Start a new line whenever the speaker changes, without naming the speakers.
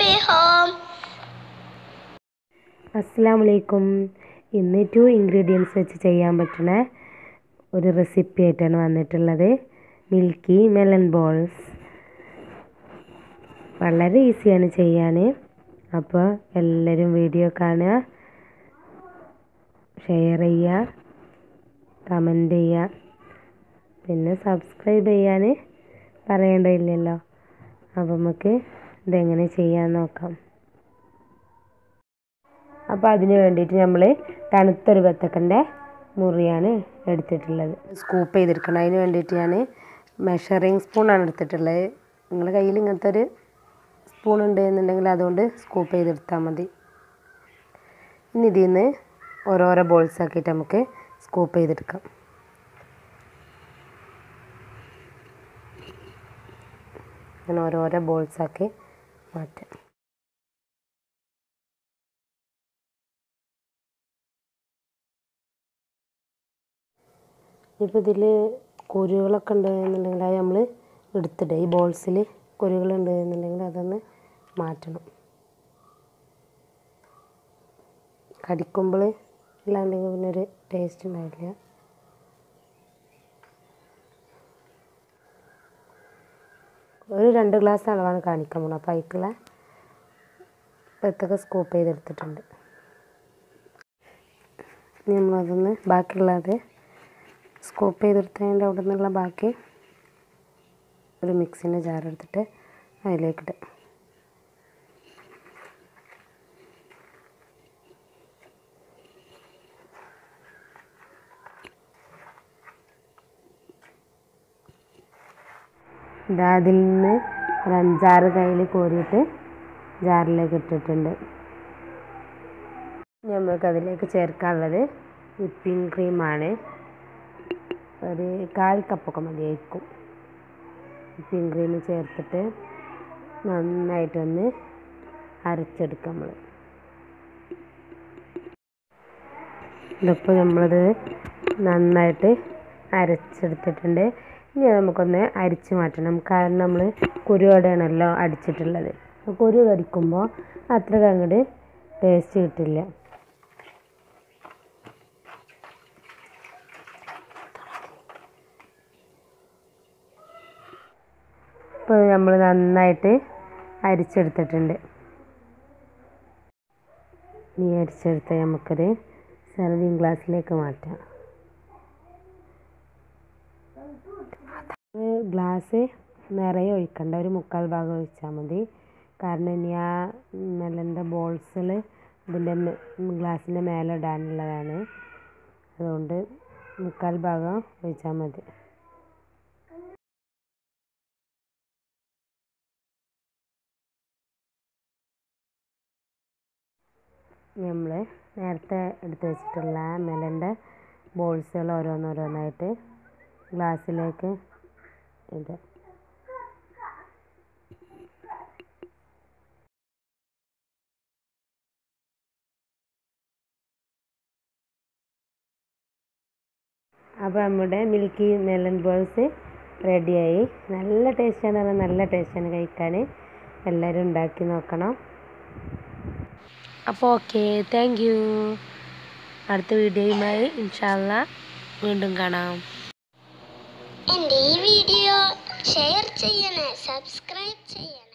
happy home
അസ്സാം വലൈക്കും ഇന്ന് ടു ഇൻഗ്രീഡിയൻസ് വെച്ച് ചെയ്യാൻ പറ്റുന്ന ഒരു റെസിപ്പി ആയിട്ടാണ് വന്നിട്ടുള്ളത് മിൽക്കി മെലൺ ബോൾസ് വളരെ ഈസിയാണ് ചെയ്യാൻ അപ്പോൾ എല്ലാവരും വീഡിയോ കാണുക ഷെയർ ചെയ്യുക കമൻറ്റ് ചെയ്യുക പിന്നെ സബ്സ്ക്രൈബ് ചെയ്യാൻ പറയേണ്ടതില്ലല്ലോ അപ്പോൾ നമുക്ക് ഇതെങ്ങനെ ചെയ്യാൻ നോക്കാം അപ്പോൾ അതിന് വേണ്ടിയിട്ട് നമ്മൾ തണുത്തൊരു ബത്തക്കൻ്റെ മുറിയാണ് എടുത്തിട്ടുള്ളത് സ്കൂപ്പ് ചെയ്തെടുക്കണം അതിന് വേണ്ടിയിട്ട് ഞാൻ മെഷറിങ് സ്പൂണാണ് എടുത്തിട്ടുള്ളത് നിങ്ങളുടെ കയ്യിൽ ഇങ്ങനത്തെ ഒരു സ്പൂൺ ഉണ്ട് എന്നുണ്ടെങ്കിൽ അതുകൊണ്ട് സ്കൂപ്പ് ചെയ്തെടുത്താൽ മതി ഇനി ഇതിൽ നിന്ന് ഓരോരോ ബോൾസ് ആക്കിയിട്ട് നമുക്ക് സ്കൂപ്പ് ചെയ്തെടുക്കാം അങ്ങനെ ഓരോരോ ബോൾസ് ആക്കി മാറ്റാം ഇപ്പോൾ ഇതിൽ കുരുകളൊക്കെ ഉണ്ട് എന്നുണ്ടെങ്കിൽ അത് നമ്മൾ എടുത്തിടുക ഈ ബോൾസിൽ കുരുകളുണ്ട് എന്നുണ്ടെങ്കിൽ അതൊന്ന് മാറ്റണം കടിക്കുമ്പോൾ ഇല്ലാണ്ടെങ്കിൽ പിന്നെ ഒരു ടേസ്റ്റ് ഉണ്ടാവില്ല ഒരു രണ്ട് ഗ്ലാസ് അളവാണ് കാണിക്കാൻ പോകുന്നത് അപ്പോൾ അതിക്കുള്ള ബത്തൊക്കെ സ്കൂപ്പ് ചെയ്തെടുത്തിട്ടുണ്ട് ഇനി നമ്മളതൊന്ന് ബാക്കിയുള്ളത് സ്കൂപ്പ് ചെയ്തെടുത്തതിൻ്റെ അവിടെ നിന്നുള്ള ബാക്കി ഒരു മിക്സിൻ്റെ ജാർ എടുത്തിട്ട് അതിലേക്കിട്ട് ഇതാ അതിൽ നിന്ന് ഒരു അഞ്ചാറ് കയ്യിൽ കോരിയിട്ട് ജാറിലേക്ക് ഇട്ടിട്ടുണ്ട് നമുക്ക് അതിലേക്ക് ചേർക്കാനുള്ളത് വിപ്പിംഗ് ക്രീമാണ് ഒരു കാൽ കപ്പൊക്കെ മതിയായിരിക്കും വിപ്പിംഗ് ക്രീം ചേർത്തിട്ട് നന്നായിട്ടൊന്ന് അരച്ചെടുക്കാം നമ്മൾ ഇതിപ്പോൾ നമ്മളത് നന്നായിട്ട് അരച്ചെടുത്തിട്ടുണ്ട് ഇനി അത് നമുക്കൊന്ന് അരിച്ച് മാറ്റണം കാരണം നമ്മൾ കുരുവോടെയാണല്ലോ അടിച്ചിട്ടുള്ളത് കുരു കടിക്കുമ്പോൾ അത്ര അങ്ങോട്ട് ടേസ്റ്റ് കിട്ടില്ല ഇപ്പോൾ നമ്മൾ നന്നായിട്ട് അരിച്ചെടുത്തിട്ടുണ്ട് ഈ അരിച്ചെടുത്ത് നമുക്കൊരു സെർവിങ് ഗ്ലാസ്സിലേക്ക് മാറ്റാം ഗ്ലാസ് നിറയെ ഒഴിക്കണ്ട ഒരു മുക്കാൽ ഭാഗം ഒഴിച്ചാൽ മതി കാരണം ഇനി ആ മെലൻ്റെ ബോൾസിൽ ഇതിൻ്റെ ഗ്ലാസിൻ്റെ മേലെ ഇടാനുള്ളതാണ് അതുകൊണ്ട് മുക്കാൽ ഭാഗം ഒഴിച്ചാൽ മതി നമ്മൾ നേരത്തെ എടുത്ത് വെച്ചിട്ടുള്ള മെലൻ്റെ ബോൾസുകൾ ഓരോന്നോരോന്നായിട്ട് ഗ്ലാസ്സിലേക്ക് ഇടുക അപ്പോൾ നമ്മുടെ മിൽക്കി മെലൺ ബോൾസ് റെഡിയായി നല്ല ടേസ്റ്റാണ് പറഞ്ഞാൽ നല്ല ടേസ്റ്റാണ് കഴിക്കാൻ എല്ലാവരും ഉണ്ടാക്കി നോക്കണം അപ്പോൾ ഓക്കെ താങ്ക് യു അടുത്ത വീഡിയോയുമായി ഇൻഷാല്ല വീണ്ടും കാണാം
എൻ്റെ ഈ വീഡിയോ ഷെയർ ചെയ്യണേ സബ്സ്ക്രൈബ് ചെയ്യണേ